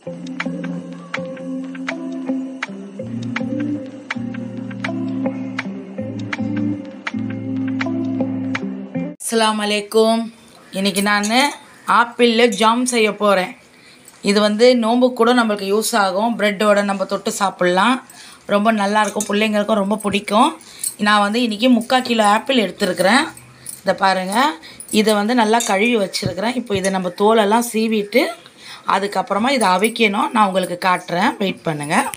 அஸ்ஸலாமு அலைக்கும் இன்றைக்கி நான் ஆப்பிளில் ஜாம் செய்ய போகிறேன் இது வந்து நோம்புக்கு கூட நம்மளுக்கு யூஸ் ஆகும் ப்ரெட்டோட நம்ம தொட்டு சாப்பிட்லாம் ரொம்ப நல்லாயிருக்கும் பிள்ளைங்களுக்கும் ரொம்ப பிடிக்கும் நான் வந்து இன்றைக்கி முக்கால் கிலோ ஆப்பிள் எடுத்துருக்கிறேன் இதை பாருங்கள் இதை வந்து நல்லா கழுவி வச்சுருக்கிறேன் இப்போ இதை நம்ம தோலெல்லாம் சீவிட்டு அதுக்கப்புறமா இதை அவிக்கணும் நான் உங்களுக்கு காட்டுறேன் வெயிட் பண்ணுங்கள்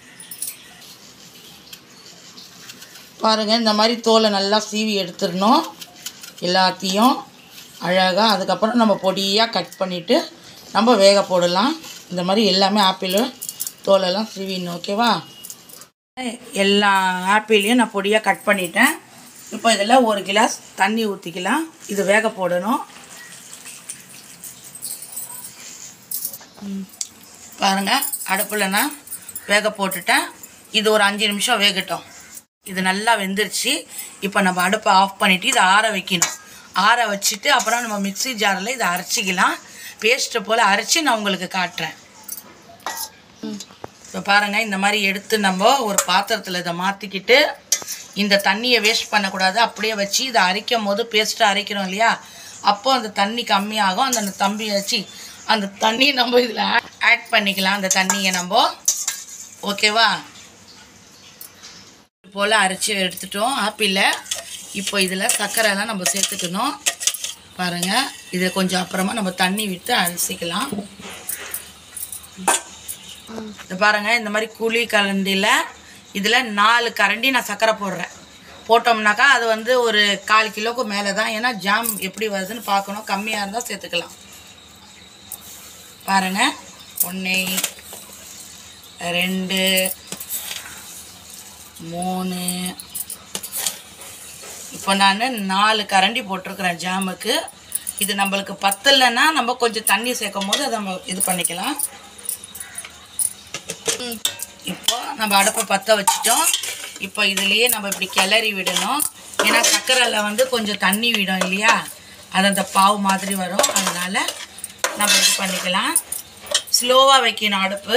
பாருங்கள் இந்த மாதிரி தோலை நல்லா சீவி எடுத்துடணும் எல்லாத்தையும் அழகாக அதுக்கப்புறம் நம்ம பொடியாக கட் பண்ணிவிட்டு நம்ம வேக போடலாம் இந்த மாதிரி எல்லாமே ஆப்பிள் தோலெல்லாம் சீவிடணும் ஓகேவா எல்லா ஆப்பிளையும் நான் பொடியாக கட் பண்ணிட்டேன் இப்போ இதில் ஒரு கிளாஸ் தண்ணி ஊற்றிக்கலாம் இது வேக போடணும் பாருங்கள் அடுப்பில் நான் வேக போட்டுட்டேன் இது ஒரு அஞ்சு நிமிஷம் வேகட்டும் இது நல்லா வெந்துருச்சு இப்போ நம்ம அடுப்பை ஆஃப் பண்ணிவிட்டு இதை ஆற வைக்கணும் ஆற வச்சுட்டு அப்புறம் நம்ம மிக்ஸி ஜாரில் இதை அரைச்சிக்கலாம் பேஸ்ட்டை போல் அரைச்சி நான் உங்களுக்கு காட்டுறேன் இப்போ பாருங்கள் இந்த மாதிரி எடுத்து நம்ம ஒரு பாத்திரத்தில் இதை மாற்றிக்கிட்டு இந்த தண்ணியை வேஸ்ட் பண்ணக்கூடாது அப்படியே வச்சு இதை அரைக்கும் போது பேஸ்ட்டாக அரைக்கிறோம் இல்லையா அப்போ அந்த தண்ணி கம்மியாகும் அந்த தம்பி வச்சு அந்த தண்ணி நம்ம இதில் ஆட் பண்ணிக்கலாம் அந்த தண்ணியை நம்ம ஓகேவா போல் அரைச்சி எடுத்துட்டோம் ஆப்பிளை இப்போ இதில் சர்க்கரைலாம் நம்ம சேர்த்துக்கணும் பாருங்கள் இதை கொஞ்சம் அப்புறமா நம்ம தண்ணி விட்டு அலசிக்கலாம் இது பாருங்கள் இந்த மாதிரி குழி கரண்டியில் இதில் நாலு கரண்டி நான் சர்க்கரை போடுறேன் போட்டோம்னாக்கா அது வந்து ஒரு கால் கிலோக்கு மேலே தான் ஏன்னா ஜாம் எப்படி வருதுன்னு பார்க்கணும் கம்மியாக இருந்தால் சேர்த்துக்கலாம் பாருங்கள் ஒன்று ரெண்டு மூணு இப்போ நான் நாலு கரண்டி போட்டிருக்கிறேன் ஜாமுக்கு இது நம்மளுக்கு பத்தலைன்னா நம்ம கொஞ்சம் தண்ணி சேர்க்கும் போது அதை நம்ம இது பண்ணிக்கலாம் இப்போ நம்ம அடுப்பை பற்ற வச்சிட்டோம் இப்போ இதுலேயே நம்ம இப்படி கிளறி விடணும் ஏன்னா சர்க்கரையில் வந்து கொஞ்சம் தண்ணி விடும் இல்லையா அது அந்த பாவு மாதிரி வரும் அதனால் நம்ம இது பண்ணிக்கலாம் ஸ்லோவாக வைக்கணும் அடுப்பு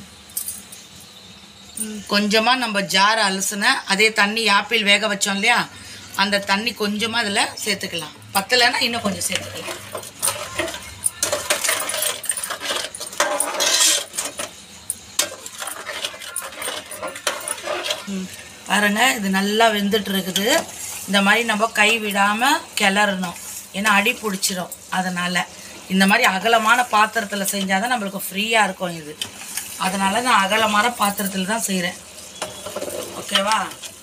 கொஞ்சமாக நம்ம ஜார் அலசுன அதே தண்ணி ஆப்பிள் வேக வச்சோம் இல்லையா அந்த தண்ணி கொஞ்சமாக அதில் சேர்த்துக்கலாம் பத்தலைன்னா இன்னும் கொஞ்சம் சேர்த்துக்கலாம் ம், பாருங்க இது நல்லா வெந்துட்டு இருக்குது இந்த மாதிரி நம்ம கை விடாமல் கிளறணும் ஏன்னா அடி பிடிச்சிரும் அதனால் இந்த மாதிரி அகலமான பாத்திரத்தில் செஞ்சால் தான் நம்மளுக்கு ஃப்ரீயாக இருக்கும் இது அதனால் நான் அகலமான பாத்திரத்தில் தான் செய்கிறேன் ஓகேவா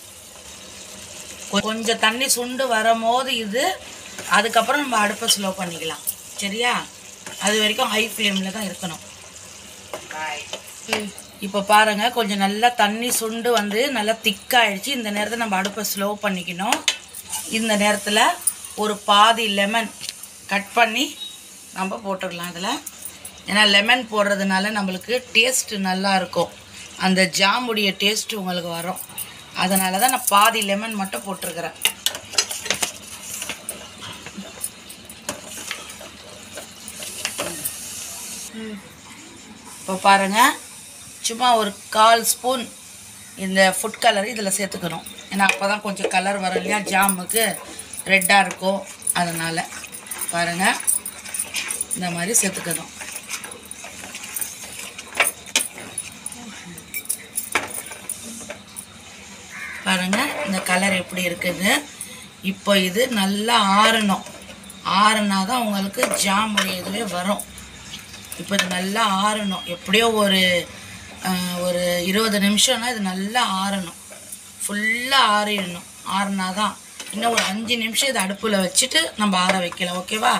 கொ- கொஞ்சம் தண்ணி சுண்டு வரும்போது இது அதுக்கப்புறம் நம்ம அடுப்பை ஸ்லோ பண்ணிக்கலாம் சரியா அது வரைக்கும் ஹை ஃப்ளேமில் தான் இருக்கணும் இப்போ பாருங்க கொஞ்சம் நல்லா தண்ணி சுண்டு வந்து நல்லா திக்காயிடுச்சு இந்த நேரத்தில் நம்ம அடுப்பை ஸ்லோ பண்ணிக்கணும் இந்த நேரத்தில் ஒரு பாதி லெமன் கட் பண்ணி நம்ம போட்டுடலாம் அதில் ஏன்னா லெமன் போடுறதுனால நம்மளுக்கு டேஸ்ட்டு நல்லா இருக்கும் அந்த ஜாமுடைய டேஸ்ட்டு உங்களுக்கு வரும் அதனால தான் நான் பாதி லெமன் மட்டும் போட்டிருக்கிறேன் இப்போ பாருங்கள் சும்மா ஒரு கால் ஸ்பூன் இந்த ஃபுட் கலர் இதில் சேர்த்துக்கணும் ஏன்னா அப்போ தான் கொஞ்சம் கலர் வரும் இல்லையா ஜாமுக்கு ரெட்டாக இருக்கும் அதனால் பாருங்கள் இந்த மாதிரி சேர்த்துக்கணும் பாருங்கள் இந்த கலர் எப்படி இருக்குது இப்போ இது நல்லா ஆறணும் ஆறுனா தான் உங்களுக்கு ஜாமுடைய இதுவே வரும் இப்போ இது நல்லா ஆறணும் எப்படியோ ஒரு அஹ், ஒரு இருபது நிமிஷம்னா இது நல்லா ஆறணும் ஃபுல்லாக ஆறிடணும் ஆறுனா தான் இன்னும் ஒரு அஞ்சு நிமிஷம் இதை அடுப்பில் வச்சுட்டு நம்ம ஆற வைக்கலாம் ஓகேவா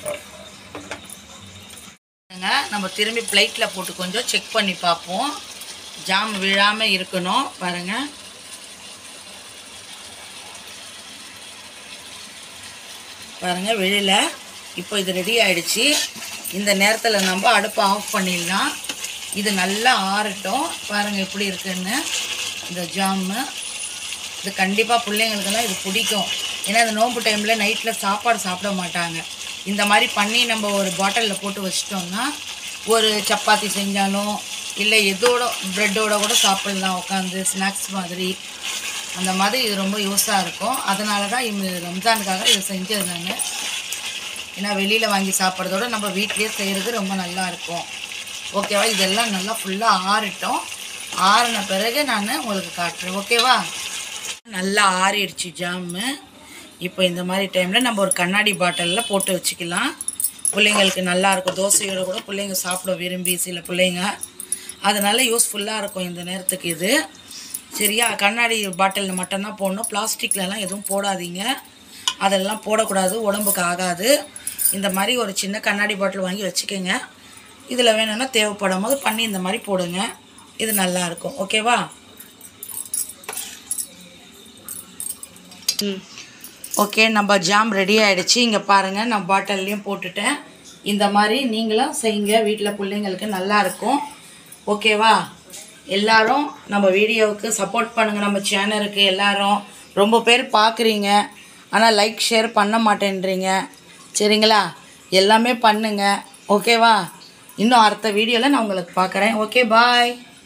பாருங்க, நம்ம திரும்பி பிளேட்டில் போட்டு கொஞ்சம் செக் பண்ணி பார்ப்போம் ஜாம் விழாமல் இருக்கணும் பாருங்கள் பாருங்கள் வெளியில் இப்போ இது ரெடி ஆயிடுச்சு இந்த நேரத்தில் நம்ம அடுப்பை ஆஃப் பண்ணிடலாம் இது நல்லா ஆறட்டும் பாருங்கள் எப்படி இருக்குன்னு இந்த ஜாமு இது கண்டிப்பாக பிள்ளைங்களுக்கெல்லாம் இது பிடிக்கும் ஏன்னா இந்த நோன்பு டைமில் நைட்டில் சாப்பாடு சாப்பிட மாட்டாங்க இந்த மாதிரி பண்ணி நம்ம ஒரு பாட்டிலில் போட்டு வச்சிட்டோம்னா ஒரு சப்பாத்தி செஞ்சாலும் இல்லை எதோட ப்ரெட்டோட கூட சாப்பிட்லாம் உட்காந்து ஸ்நாக்ஸ் மாதிரி அந்த மாதிரி இது ரொம்ப யூஸாக இருக்கும் அதனால தான் இந்த ரம்ஜானுக்காக இதை செஞ்சது நான் ஏன்னா வெளியில் வாங்கி சாப்பிட்றதோட நம்ம வீட்லேயே செய்கிறது ரொம்ப நல்லா இருக்கும் ஓகேவா இதெல்லாம் நல்லா ஃபுல்லாக ஆறிட்டோம் ஆறின பிறகு நான் உங்களுக்கு காட்டுறேன் ஓகேவா நல்லா ஆறிடுச்சு ஜாமு இப்போ இந்த மாதிரி டைமில் நம்ம ஒரு கண்ணாடி பாட்டிலில் போட்டு வச்சுக்கலாம் பிள்ளைங்களுக்கு நல்லா இருக்கும் தோசையோட கூட பிள்ளைங்க சாப்பிட விரும்பி சில பிள்ளைங்க அதனால் யூஸ்ஃபுல்லாக இருக்கும் இந்த நேரத்துக்கு இது சரியா கண்ணாடி பாட்டிலில் மட்டும்தான் போடணும் பிளாஸ்டிக்லலாம் எதுவும் போடாதீங்க அதெல்லாம் போடக்கூடாது உடம்புக்கு ஆகாது இந்த மாதிரி ஒரு சின்ன கண்ணாடி பாட்டில் வாங்கி வச்சுக்கோங்க இதில் வேணும்னா தேவைப்படும் போது பண்ணி இந்த மாதிரி போடுங்க இது நல்லா இருக்கும் ஓகேவா ஓகே நம்ம ஜாம் ரெடி ஆகிடுச்சு இங்கே பாருங்கள் நான் பாட்டில்லையும் போட்டுட்டேன் இந்த மாதிரி நீங்களும் செய்யுங்க வீட்டில் பிள்ளைங்களுக்கு நல்லா இருக்கும் ஓகேவா எல்லாரும் நம்ம வீடியோவுக்கு சப்போர்ட் பண்ணுங்கள் நம்ம சேனலுக்கு எல்லாரும் ரொம்ப பேர் பார்க்குறீங்க ஆனால் லைக் ஷேர் பண்ண மாட்டேன்றீங்க சரிங்களா எல்லாமே பண்ணுங்க ஓகேவா இன்னும் அடுத்த வீடியோவில் நான் உங்களுக்கு பார்க்குறேன் ஓகே பாய்